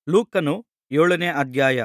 ಲೂಕನು ಏಳನೇ ಅಧ್ಯಾಯ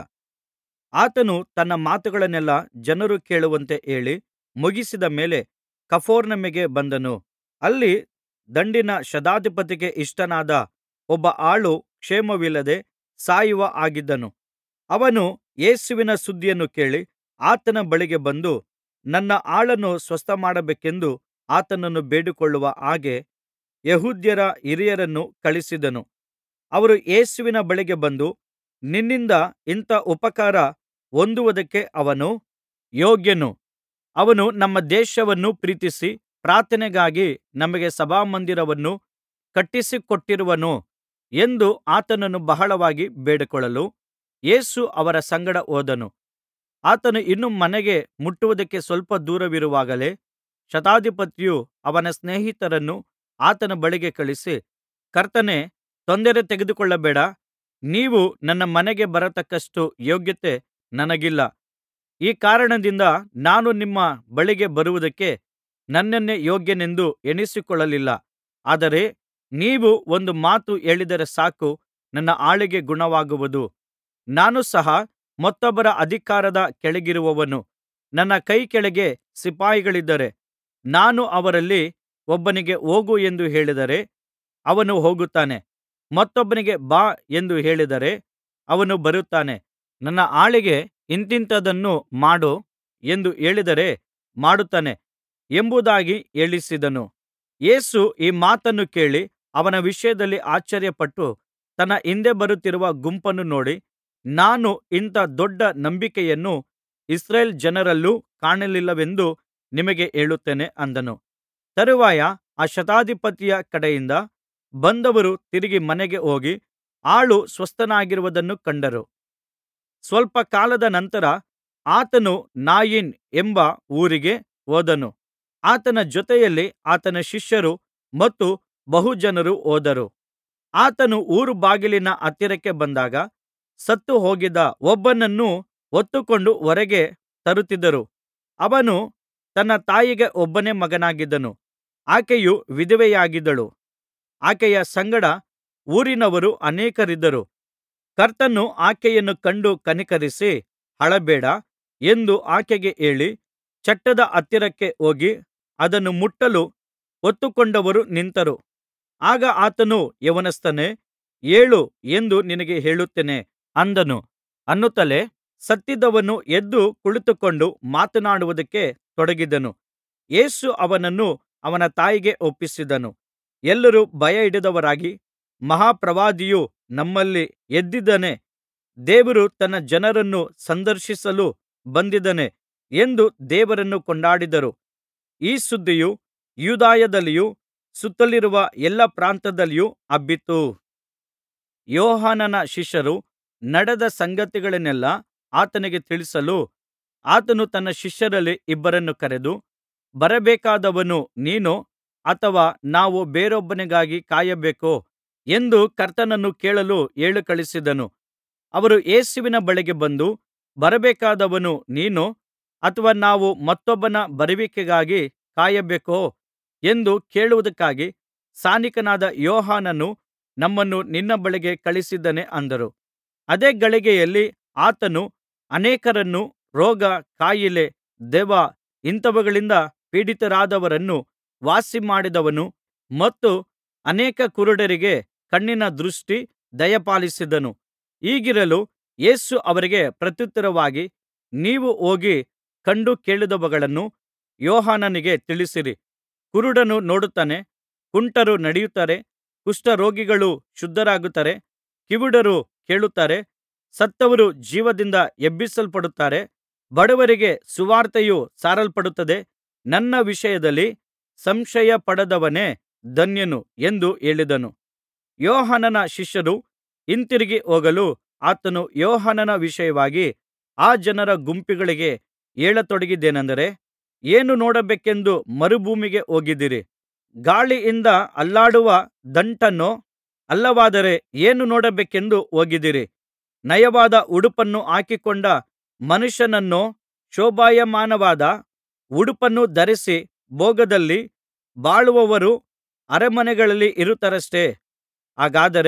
ಆತನು ತನ್ನ ಮಾತುಗಳನ್ನೆಲ್ಲಾ ಜನರು ಕೇಳುವಂತೆ ಹೇಳಿ ಮುಗಿಸಿದ ಮೇಲೆ ಕಪೆರ್ನೌಮಿಗೆ ಬಂದನು ಅಲ್ಲಿ ದಂಡಿನ ಶತಾಧಿಪತಿಗೆ ಇಷ್ಟನಾದ ಒಬ್ಬ ಆಳು ಕ್ಷೇಮವಿಲ್ಲದೆ ಸಾಯುವ ಹಾಗಿದ್ದನು ಅವನು ಯೇಸುವಿನ ಸುದ್ದಿಯನ್ನು ಕೇಳಿ ಆತನ ಬಳಿಗೆ ಬಂದು ನನ್ನ ಆಳನ್ನು ಸ್ವಸ್ಥಮಾಡಬೇಕೆಂದು ಆತನನ್ನು ಬೇಡಿಕೊಳ್ಳುವ ಹಾಗೆ ಯೆಹೂದ್ಯರ ಹಿರಿಯರನ್ನು ಕಳುಹಿಸಿದನು ಅವರು ಯೇಸುವಿನ ಬಳಿಗೆ ಬಂದು ನಿನ್ನಿಂದ ಇಂಥಾ ಉಪಕಾರ ಹೊಂದುವುದಕ್ಕೆ ಅವನು ಯೋಗ್ಯನು ಅವನು ನಮ್ಮ ದೇಶವನ್ನು ಪ್ರೀತಿಸಿ ಪ್ರಾರ್ಥನೆಗಾಗಿ ನಮಗೆ ಸಭಾಮಂದಿರವನ್ನು ಕಟ್ಟಿಸಿಕೊಟ್ಟಿರುವನು ಎಂದು ಆತನನ್ನು ಬಹಳವಾಗಿ ಬೇಡಿಕೊಳ್ಳಲು ಯೇಸು ಅವರ ಸಂಗಡ ಹೋದನು ಆತನು ಇನ್ನೂ ಮನೆಗೆ ಮುಟ್ಟುವುದಕ್ಕೆ ಸ್ವಲ್ಪ ದೂರವಿರುವಾಗಲೇ ಶತಾಧಿಪತಿಯು ಅವನ ಸ್ನೇಹಿತರನ್ನು ಆತನ ಬಳಿಗೆ ಕಳುಹಿಸಿ ಕರ್ತನೇ ತೊಂದರೆ ತೆಗೆದುಕೊಳ್ಳಬೇಡ ನೀವು ನನ್ನ ಮನೆಗೆ ಬರತಕ್ಕಷ್ಟು ಯೋಗ್ಯತೆ ನನಗಿಲ್ಲ ಈ ಕಾರಣದಿಂದ ನಾನು ನಿಮ್ಮ ಬಳಿಗೆ ಬರುವುದಕ್ಕೆ ನನ್ನನ್ನೇ ಯೋಗ್ಯನೆಂದು ಎಣಿಸಿಕೊಳ್ಳಲಿಲ್ಲ ಆದರೆ ನೀವು ಒಂದು ಮಾತು ಹೇಳಿದರೆ ಸಾಕು ನನ್ನ ಆಳಿಗೆ ಗುಣವಾಗುವುದು ನಾನು ಸಹ ಮತ್ತೊಬ್ಬರ ಅಧಿಕಾರದ ಕೆಳಗಿರುವವನು ನನ್ನ ಕೈಕೆಳಗೆ ಸಿಪಾಯಿಗಳಿದ್ದಾರೆ ನಾನು ಅವರಲ್ಲಿ ಒಬ್ಬನಿಗೆ ಹೋಗು ಎಂದು ಹೇಳಿದರೆ ಅವನು ಹೋಗುತ್ತಾನೆ ಮತ್ತೊಬ್ಬನಿಗೆ ಬಾ ಎಂದು ಹೇಳಿದರೆ ಅವನು ಬರುತ್ತಾನೆ ನನ್ನ ಆಳಿಗೆ ಇಂಥಿಂಥದನ್ನು ಮಾಡು ಎಂದು ಹೇಳಿದರೆ ಮಾಡುತ್ತಾನೆ ಎಂಬುದಾಗಿ ಹೇಳಿಸಿದನು ಯೇಸು ಈ ಮಾತನ್ನು ಕೇಳಿ ಅವನ ವಿಷಯದಲ್ಲಿ ಆಶ್ಚರ್ಯಪಟ್ಟು ತನ್ನ ಹಿಂದೆ ಬರುತ್ತಿರುವ ಗುಂಪನ್ನು ನೋಡಿ ನಾನು ಇಂಥ ದೊಡ್ಡ ನಂಬಿಕೆಯನ್ನು ಇಸ್ರಾಯೇಲ್ ಜನರಲ್ಲೂ ಕಾಣಲಿಲ್ಲವೆಂದು ನಿಮಗೆ ಹೇಳುತ್ತೇನೆ ಅಂದನು ತರುವಾಯ ಆ ಶತಾಧಿಪತಿಯ ಕಡೆಯಿಂದ ಬಂದವರು ತಿರುಗಿ ಮನೆಗೆ ಹೋಗಿ ಆಳು ಸ್ವಸ್ಥನಾಗಿರುವುದನ್ನು ಕಂಡರು ಸ್ವಲ್ಪ ಕಾಲದ ನಂತರ ಆತನು ನಾಯಿನ್ ಎಂಬ ಊರಿಗೆ ಹೋದನು ಆತನ ಜೊತೆಯಲ್ಲಿ ಆತನ ಶಿಷ್ಯರು ಮತ್ತು ಬಹು ಜನರು ಹೋದರು ಆತನು ಊರು ಬಾಗಿಲಿನ ಹತ್ತಿರಕ್ಕೆ ಬಂದಾಗ ಸತ್ತು ಹೋಗಿದ್ದ ಒಬ್ಬನನ್ನು ಹೊತ್ತುಕೊಂಡು ಹೊರಗೆ ತರುತ್ತಿದ್ದರು ಅವನು ತನ್ನ ತಾಯಿಗೆ ಒಬ್ಬನೇ ಮಗನಾಗಿದ್ದನು ಆಕೆಯು ವಿಧವೆಯಾಗಿದ್ದಳು ಆಕೆಯ ಸಂಗಡ ಊರಿನವರು ಅನೇಕರಿದ್ದರು ಕರ್ತನು ಆಕೆಯನ್ನು ಕಂಡು ಕನಿಕರಿಸಿ ಅಳಬೇಡ ಎಂದು ಆಕೆಗೆ ಹೇಳಿ ಚಟ್ಟದ ಹತ್ತಿರಕ್ಕೆ ಹೋಗಿ ಅದನ್ನು ಮುಟ್ಟಲು ಹೊತ್ತುಕೊಂಡವರು ನಿಂತರು ಆಗ ಆತನು ಯೌವನಸ್ಥನೇ ಏಳು ಎಂದು ನಿನಗೆ ಹೇಳುತ್ತೇನೆ ಅಂದನು ಅನ್ನುತ್ತಲೇ ಸತ್ತಿದ್ದವನು ಎದ್ದು ಕುಳಿತುಕೊಂಡು ಮಾತನಾಡುವುದಕ್ಕೆ ತೊಡಗಿದನು ಯೇಸು ಅವನನ್ನು ಅವನ ತಾಯಿಗೆ ಒಪ್ಪಿಸಿದನು ಎಲ್ಲರೂ ಭಯಹಿಡಿದವರಾಗಿ ಮಹಾಪ್ರವಾದಿಯು ನಮ್ಮಲ್ಲಿ ಎದ್ದಿದ್ದಾನೆ ದೇವರು ತನ್ನ ಜನರನ್ನು ಸಂದರ್ಶಿಸಲು ಬಂದಿದ್ದಾನೆ ಎಂದು ದೇವರನ್ನು ಕೊಂಡಾಡಿದರು ಈ ಸುದ್ದಿಯು ಯೂದಾಯದಲ್ಲಿಯೂ ಸುತ್ತಲಿರುವ ಎಲ್ಲಾ ಪ್ರಾಂತ್ಯದಲ್ಲಿಯೂ ಹಬ್ಬಿತು ಯೋಹಾನನ ಶಿಷ್ಯರು ನಡೆದ ಸಂಗತಿಗಳನ್ನೆಲ್ಲಾ ಆತನಿಗೆ ತಿಳಿಸಲು ಆತನು ತನ್ನ ಶಿಷ್ಯರಲ್ಲಿ ಇಬ್ಬರನ್ನು ಕರೆದು ಬರಬೇಕಾದವನು ನೀನೋ ಅಥವಾ ನಾವು ಬೇರೊಬ್ಬನಿಗಾಗಿ ಕಾಯಬೇಕೋ ಎಂದು ಕರ್ತನನ್ನು ಕೇಳಲು ಹೇಳಿ ಕಳುಹಿಸಿದನು ಅವರು ಯೇಸುವಿನ ಬಳಿಗೆ ಬಂದು ಬರಬೇಕಾದವನು ನೀನೋ ಅಥವಾ ನಾವು ಮತ್ತೊಬ್ಬನ ಬರುವಿಕೆಗಾಗಿ ಕಾಯಬೇಕೋ ಎಂದು ಕೇಳುವುದಕ್ಕಾಗಿ ಸ್ನಾನಿಕನಾದ ಯೋಹಾನನು ನಮ್ಮನ್ನು ನಿನ್ನ ಬಳಿಗೆ ಕಳುಹಿಸಿದ್ದಾನೆ ಅಂದರು ಅದೇ ಗಳಿಗೆಯಲ್ಲಿ ಆತನು ಅನೇಕರನ್ನು ರೋಗ ಕಾಯಿಲೆ ದೆವ್ವ ಇಂಥವುಗಳಿಂದ ಪೀಡಿತರಾದವರನ್ನು ವಾಸಿಮಾಡಿದವನು ಮತ್ತು ಅನೇಕ ಕುರುಡರಿಗೆ ಕಣ್ಣಿನ ದೃಷ್ಟಿ ದಯಪಾಲಿಸಿದನು ಹೀಗಿರಲು ಯೇಸು ಅವರಿಗೆ ಪ್ರತ್ಯುತ್ತರವಾಗಿ ನೀವು ಹೋಗಿ ಕಂಡು ಕೇಳಿದವುಗಳನ್ನು ಯೋಹಾನನಿಗೆ ತಿಳಿಸಿರಿ ಕುರುಡರು ನೋಡುತ್ತಾರೆ ಕುಂಟರು ನಡೆಯುತ್ತಾರೆ ಕುಷ್ಠರೋಗಿಗಳು ಶುದ್ಧರಾಗುತ್ತಾರೆ ಕಿವುಡರು ಕೇಳುತ್ತಾರೆ ಸತ್ತವರು ಜೀವದಿಂದ ಎಬ್ಬಿಸಲ್ಪಡುತ್ತಾರೆ ಬಡವರಿಗೆ ಸುವಾರ್ತೆಯು ಸಾರಲ್ಪಡುತ್ತದೆ ನನ್ನ ವಿಷಯದಲ್ಲಿ ಸಂಶಯಪಡದವನೇ ಧನ್ಯನು ಎಂದು ಹೇಳಿದನು ಯೋಹಾನನ ಶಿಷ್ಯರು ಹಿಂತಿರುಗಿ ಹೋಗಲು ಆತನು ಯೋಹಾನನ ವಿಷಯವಾಗಿ ಆ ಜನರ ಗುಂಪುಗಳಿಗೆ ಹೇಳತೊಡಗಿದ್ದೇನೆಂದರೆ ಏನು ನೋಡಬೇಕೆಂದು ಮರುಭೂಮಿಗೆ ಹೋಗಿದ್ದೀರಿ ಗಾಳಿಯಿಂದ ಅಲ್ಲಾಡುವ ದಂಟನ್ನೋ ಅಲ್ಲವಾದರೆ ಏನು ನೋಡಬೇಕೆಂದು ಹೋಗಿದ್ದೀರಿ ನಯವಾದ ಉಡುಪನ್ನು ಹಾಕಿಕೊಂಡ ಮನುಷ್ಯನನ್ನೋ ಶೋಭಾಯಮಾನವಾದ ಉಡುಪನ್ನು ಧರಿಸಿ ಭೋಗದಲ್ಲಿ ಬಾಳುವವರು ಅರಮನೆಗಳಲ್ಲಿ ಇರುತ್ತಾರಷ್ಟೆ ಹಾಗಾದರೆ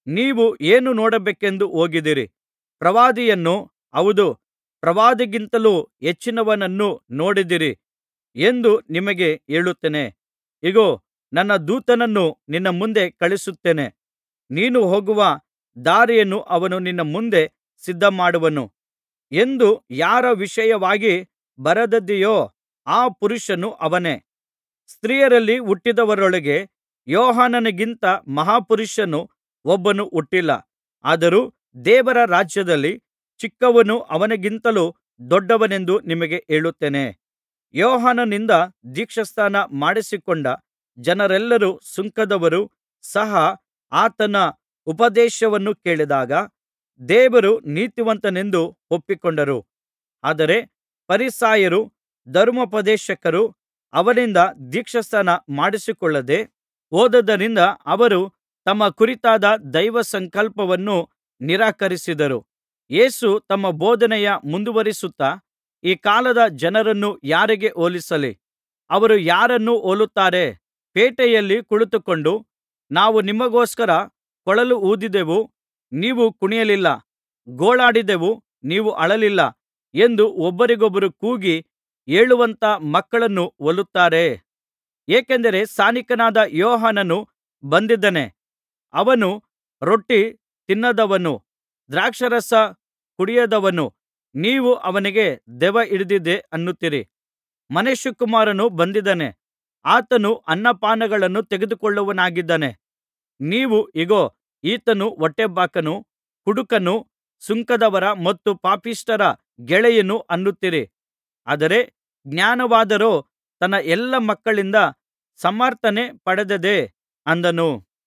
ನೀವು ಏನು ನೋಡಬೇಕೆಂದು ಹೋಗಿದ್ದೀರಿ ಪ್ರವಾದಿಯನ್ನೋ ಹೌದು ಪ್ರವಾದಿಗಿಂತಲೂ ಹೆಚ್ಚಿನವನನ್ನು ನೋಡಿದ್ದೀರಿ ಎಂದು ನಿಮಗೆ ಹೇಳುತ್ತೇನೆ ಇಗೋ ನನ್ನ ದೂತನನ್ನು ನಿನ್ನ ಮುಂದೆ ಕಳುಹಿಸುತ್ತೇನೆ ನೀನು ಹೋಗುವ ದಾರಿಯನ್ನು ಅವನು ನಿನ್ನ ಮುಂದೆ ಸಿದ್ಧಮಾಡುವನು ಎಂದು ಯಾರ ವಿಷಯವಾಗಿ ಬರೆದದೆಯೋ ಆ ಪುರುಷನು ಅವನೇ ಸ್ತ್ರೀಯರಲ್ಲಿ ಹುಟ್ಟಿದವರೊಳಗೆ ಯೋಹಾನನಿಗಿಂತ ಮಹಾಪುರುಷನು ಒಬ್ಬನು ಹುಟ್ಟಿಲ್ಲ ಆದರೂ ದೇವರ ರಾಜ್ಯದಲ್ಲಿ ಚಿಕ್ಕವನು ಅವನಿಗಿಂತಲೂ ದೊಡ್ಡವನೆಂದು ನಿಮಗೆ ಹೇಳುತ್ತೇನೆ ಯೋಹಾನನಿಂದ ದೀಕ್ಷಾಸ್ನಾನ ಮಾಡಿಸಿಕೊಂಡ ಜನರೆಲ್ಲರೂ ಸುಂಕದವರೂ ಸಹ ಆತನ ಉಪದೇಶವನ್ನು ಕೇಳಿದಾಗ ದೇವರು ನೀತಿವಂತನೆಂದು ಒಪ್ಪಿಕೊಂಡರು ಆದರೆ ಫರಿಸಾಯರೂ ಧರ್ಮೋಪದೇಶಕರೂ ಅವನಿಂದ ದೀಕ್ಷಾಸ್ನಾನ ಮಾಡಿಸಿಕೊಳ್ಳದೆ ಹೋದದರಿಂದ ಅವರು ತಮ್ಮ ಕುರಿತಾದ ದೈವಸಂಕಲ್ಪವನ್ನು ನಿರಾಕರಿಸಿದರು ಯೇಸು ತಮ್ಮ ಬೋಧನೆಯ ಮುಂದುವರಿಸುತ್ತಾ ಈ ಕಾಲದ ಜನರನ್ನು ಯಾರಿಗೆ ಹೋಲಿಸಲಿ ಅವರು ಯಾರನ್ನು ಹೋಲುತ್ತಾರೆ ಪೇಟೆಯಲ್ಲಿ ಕುಳಿತುಕೊಂಡು ನಾವು ನಿಮಗೋಸ್ಕರ ಕೊಳಲು ಊದಿದೆವು ನೀವು ಕುಣಿಯಲಿಲ್ಲ ಗೋಳಾಡಿದೆವು ನೀವು ಅಳಲಿಲ್ಲ ಎಂದು ಒಬ್ಬರಿಗೊಬ್ಬರು ಕೂಗಿ ಹೇಳುವಂಥ ಮಕ್ಕಳನ್ನು ಹೋಲುತ್ತಾರೆ ಏಕೆಂದರೆ ಸ್ನಾನಿಕನಾದ ಯೋಹಾನನು ಬಂದಿದ್ದಾನೆ ಅವನು ರೊಟ್ಟಿ ತಿನ್ನದವನು ದ್ರಾಕ್ಷಾರಸ ಕುಡಿಯದವನು ನೀವು ಅವನಿಗೆ ದೆವ್ವ ಹಿಡಿದಿದೆ ಅನ್ನುತ್ತೀರಿ ಮನುಷ್ಯಕುಮಾರನು ಬಂದಿದ್ದಾನೆ ಆತನು ಅನ್ನಪಾನಗಳನ್ನು ತೆಗೆದುಕೊಳ್ಳುವವನಾಗಿದ್ದಾನೆ ನೀವು ಇಗೋ ಈತನು ಹೊಟ್ಟೆಬಾಕನು ಕುಡುಕನು ಸುಂಕದವರ ಮತ್ತು ಪಾಪಿಷ್ಠರ ಗೆಳೆಯನು ಅನ್ನುತ್ತೀರಿ ಆದರೆ ಜ್ಞಾನವಾದರೋ ತನ್ನ ಎಲ್ಲಾ ಮಕ್ಕಳಿಂದ ಸಮರ್ಥನೆ ಪಡೆದದೆ ಅಂದನು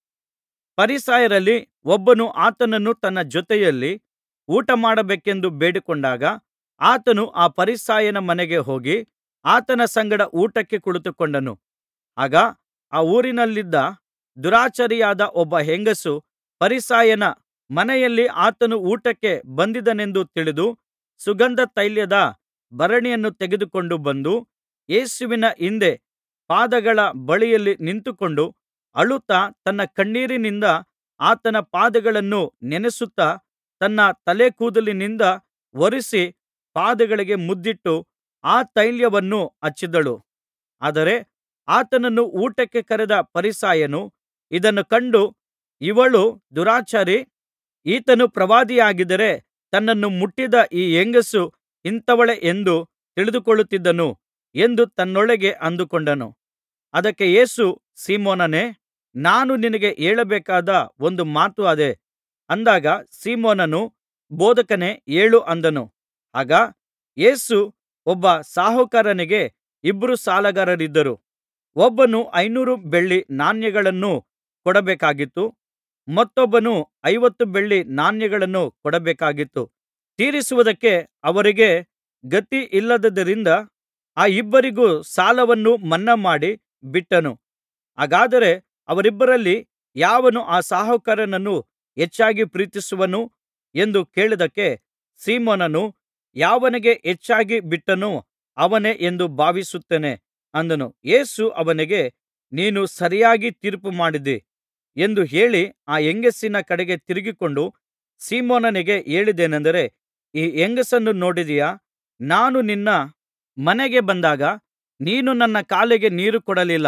ಫರಿಸಾಯರಲ್ಲಿ ಒಬ್ಬನು ಆತನನ್ನು ತನ್ನ ಜೊತೆಯಲ್ಲಿ ಊಟಮಾಡಬೇಕೆಂದು ಬೇಡಿಕೊಂಡಾಗ ಆತನು ಆ ಫರಿಸಾಯನ ಮನೆಗೆ ಹೋಗಿ ಆತನ ಸಂಗಡ ಊಟಕ್ಕೆ ಕುಳಿತುಕೊಂಡನು ಆಗ ಆ ಊರಿನಲ್ಲಿದ್ದ ದುರಾಚಾರಿಯಾದ ಒಬ್ಬ ಹೆಂಗಸು ಫರಿಸಾಯನ ಮನೆಯಲ್ಲಿ ಆತನು ಊಟಕ್ಕೆ ಬಂದಿದ್ದಾನೆಂದು ತಿಳಿದು ಸುಗಂಧ ತೈಲದ ಭರಣಿಯನ್ನು ತೆಗೆದುಕೊಂಡು ಬಂದು ಯೇಸುವಿನ ಹಿಂದೆ ಪಾದಗಳ ಬಳಿಯಲ್ಲಿ ನಿಂತುಕೊಂಡು ಅಳುತ್ತಾ ತನ್ನ ಕಣ್ಣೀರಿನಿಂದ ಆತನ ಪಾದಗಳನ್ನು ನೆನೆಸುತ್ತಾ ತನ್ನ ತಲೆಕೂದಲಿನಿಂದ ಒರಸಿ ಪಾದಗಳಿಗೆ ಮುದ್ದಿಟ್ಟು ಆ ತೈಲವನ್ನು ಹಚ್ಚಿದಳು ಆದರೆ ಆತನನ್ನು ಊಟಕ್ಕೆ ಕರೆದ ಫರಿಸಾಯನು ಇದನ್ನು ಕಂಡು ಇವಳು ದುರಾಚಾರಿ ಈತನು ಪ್ರವಾದಿಯಾಗಿದ್ದರೆ ತನ್ನನ್ನು ಮುಟ್ಟಿದ ಈ ಹೆಂಗಸು ಇಂಥವಳೇ ಎಂದು ತಿಳಿದುಕೊಳ್ಳುತ್ತಿದ್ದನು ಎಂದು ತನ್ನೊಳಗೆ ಅಂದುಕೊಂಡನು ಅದಕ್ಕೆ ಯೇಸು ಸೀಮೋನನೇ ನಾನು ನಿನಗೆ ಹೇಳಬೇಕಾದ ಒಂದು ಮಾತು ಅದೆ ಅಂದಾಗ ಸೀಮೋನನು ಬೋಧಕನೇ ಹೇಳು ಅಂದನು ಆಗ ಯೇಸು ಒಬ್ಬ ಸಾಹುಕಾರನಿಗೆ ಇಬ್ಬರು ಸಾಲಗಾರರಿದ್ದರು ಒಬ್ಬನು ಐನೂರು ಬೆಳ್ಳಿ ನಾಣ್ಯಗಳನ್ನು ಕೊಡಬೇಕಾಗಿತ್ತು ಮತ್ತೊಬ್ಬನು ಐವತ್ತು ಬೆಳ್ಳಿ ನಾಣ್ಯಗಳನ್ನು ಕೊಡಬೇಕಾಗಿತ್ತು ತೀರಿಸುವುದಕ್ಕೆ ಅವರಿಗೆ ಗತಿಯಿಲ್ಲದ್ದರಿಂದ ಆ ಇಬ್ಬರಿಗೂ ಸಾಲವನ್ನು ಮನ್ನಾಮಾಡಿ ಬಿಟ್ಟನು ಹಾಗಾದರೆ ಅವರಿಬ್ಬರಲ್ಲಿ ಯಾವನು ಆ ಸಾಹುಕಾರನನ್ನು ಹೆಚ್ಚಾಗಿ ಪ್ರೀತಿಸುವನು ಎಂದು ಕೇಳಿದ್ದಕ್ಕೆ ಸೀಮೋನನು ಯಾವನಿಗೆ ಹೆಚ್ಚಾಗಿ ಬಿಟ್ಟನೋ ಅವನೇ ಎಂದು ಭಾವಿಸುತ್ತೇನೆ ಅಂದನು ಯೇಸು ಅವನಿಗೆ ನೀನು ಸರಿಯಾಗಿ ತೀರ್ಪು ಮಾಡಿದಿ ಎಂದು ಹೇಳಿ ಆ ಹೆಂಗಸಿನ ಕಡೆಗೆ ತಿರುಗಿಕೊಂಡು ಸೀಮೋನನಿಗೆ ಹೇಳಿದ್ದೇನೆಂದರೆ ಈ ಹೆಂಗಸನ್ನು ನೋಡಿದೆಯಾ ನಾನು ನಿನ್ನ ಮನೆಗೆ ಬಂದಾಗ ನೀನು ನನ್ನ ಕಾಲಿಗೆ ನೀರು ಕೊಡಲಿಲ್ಲ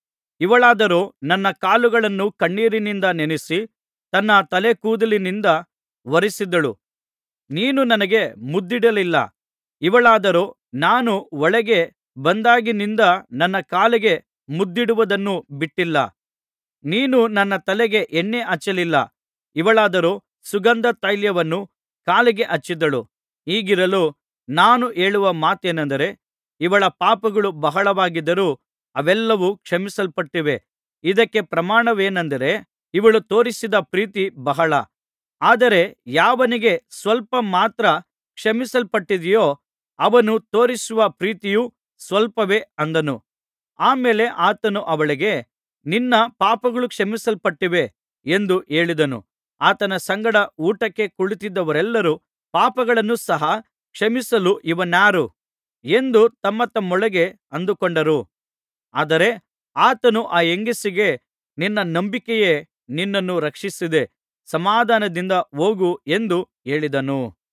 ಇವಳಾದರೋ ನನ್ನ ಕಾಲುಗಳನ್ನು ಕಣ್ಣೀರಿನಿಂದ ನೆನೆಸಿ ತನ್ನ ತಲೆಕೂದಲಿನಿಂದ ಒರಸಿದಳು ನೀನು ನನಗೆ ಮುದ್ದಿಡಲಿಲ್ಲ ಇವಳಾದರೋ ನಾನು ಒಳಗೆ ಬಂದಾಗಿನಿಂದ ನನ್ನ ಕಾಲಿಗೆ ಮುದ್ದಿಡುವುದನ್ನು ಬಿಟ್ಟಿಲ್ಲ ನೀನು ನನ್ನ ತಲೆಗೆ ಎಣ್ಣೆ ಹಚ್ಚಲಿಲ್ಲ ಇವಳಾದರೋ ಸುಗಂಧ ತೈಲವನ್ನು ಕಾಲಿಗೆ ಹಚ್ಚಿದಳು ಹೀಗಿರಲು ನಾನು ಹೇಳುವ ಮಾತೇನೆಂದರೆ ಇವಳ ಪಾಪಗಳು ಬಹಳವಾಗಿದ್ದರೂ ಅವೆಲ್ಲವೂ ಕ್ಷಮಿಸಲ್ಪಟ್ಟಿವೆ ಇದಕ್ಕೆ ಪ್ರಮಾಣವೇನೆಂದರೆ ಇವಳು ತೋರಿಸಿದ ಪ್ರೀತಿ ಬಹಳ ಆದರೆ ಯಾವನಿಗೆ ಸ್ವಲ್ಪ ಮಾತ್ರ ಕ್ಷಮಿಸಲ್ಪಟ್ಟಿದೆಯೋ ಅವನು ತೋರಿಸುವ ಪ್ರೀತಿಯು ಸ್ವಲ್ಪವೇ ಅಂದನು ಆಮೇಲೆ ಆತನು ಅವಳಿಗೆ ನಿನ್ನ ಪಾಪಗಳು ಕ್ಷಮಿಸಲ್ಪಟ್ಟಿವೆ ಎಂದು ಹೇಳಿದನು ಆತನ ಸಂಗಡ ಊಟಕ್ಕೆ ಕುಳಿತಿದ್ದವರೆಲ್ಲರೂ ಪಾಪಗಳನ್ನು ಸಹ ಕ್ಷಮಿಸಲು ಇವನಾರು ಎಂದು ತಮ್ಮತಮ್ಮೊಳಗೆ ಅಂದುಕೊಂಡರು ಆದರೆ ಆತನು ಆ ಹೆಂಗಸಿಗೆ ನಿನ್ನ ನಂಬಿಕೆಯೇ ನಿನ್ನನ್ನು ರಕ್ಷಿಸಿದೆ ಸಮಾಧಾನದಿಂದ ಹೋಗು ಎಂದು ಹೇಳಿದನು